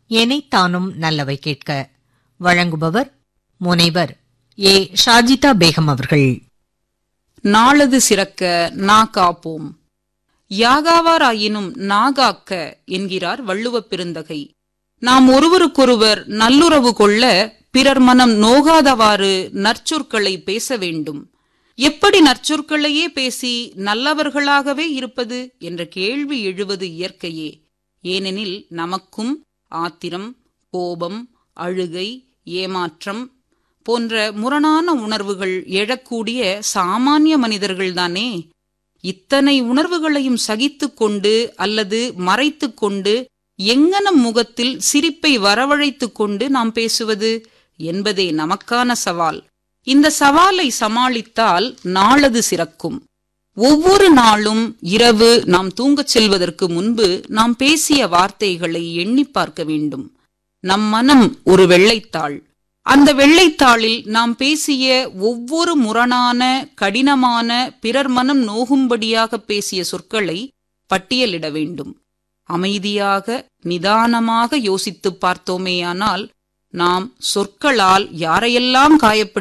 எனைத்தானும் நல்லவை கேட்க வழங்குபவர் முனைவர் ஏ ஷாஜிதா பேகம் அவர்கள் நாளது சிறக்க நா காப்போம் யாகாவாராயினும் நாகாக்க என்கிறார் வள்ளுவப் பெருந்தகை நாம் ஒருவருக்கொருவர் நல்லுறவு கொள்ள பிறர் மனம் நோகாதவாறு நற்சொற்களை பேச வேண்டும் எப்படி நற்சொற்களையே பேசி நல்லவர்களாகவே இருப்பது என்ற கேள்வி எழுவது இயற்கையே ஏனெனில் நமக்கும் ஆத்திரம் கோபம் அழுகை ஏமாற்றம் போன்ற முரணான உணர்வுகள் எழக்கூடிய சாமானிய மனிதர்கள்தானே இத்தனை உணர்வுகளையும் சகித்துக் கொண்டு அல்லது மறைத்துக் கொண்டு எங்கனம் முகத்தில் சிரிப்பை வரவழைத்துக் கொண்டு நாம் பேசுவது என்பதே நமக்கான சவால் இந்த சவாலை சமாளித்தால் நாளது சிறக்கும் ஒவ்வொரு நாளும் இரவு நாம் தூங்கச் செல்வதற்கு முன்பு நாம் பேசிய வார்த்தைகளை எண்ணி பார்க்க வேண்டும் நம் மனம் ஒரு வெள்ளைத்தாள் அந்த வெள்ளைத்தாளில் நாம் பேசிய ஒவ்வொரு முரணான கடினமான பிறர் மனம் நோகும்படியாக பேசிய சொற்களை பட்டியலிட வேண்டும் அமைதியாக நிதானமாக யோசித்துப் பார்த்தோமேயானால் நாம் சொற்களால் யாரையெல்லாம் காயப்படுத்தி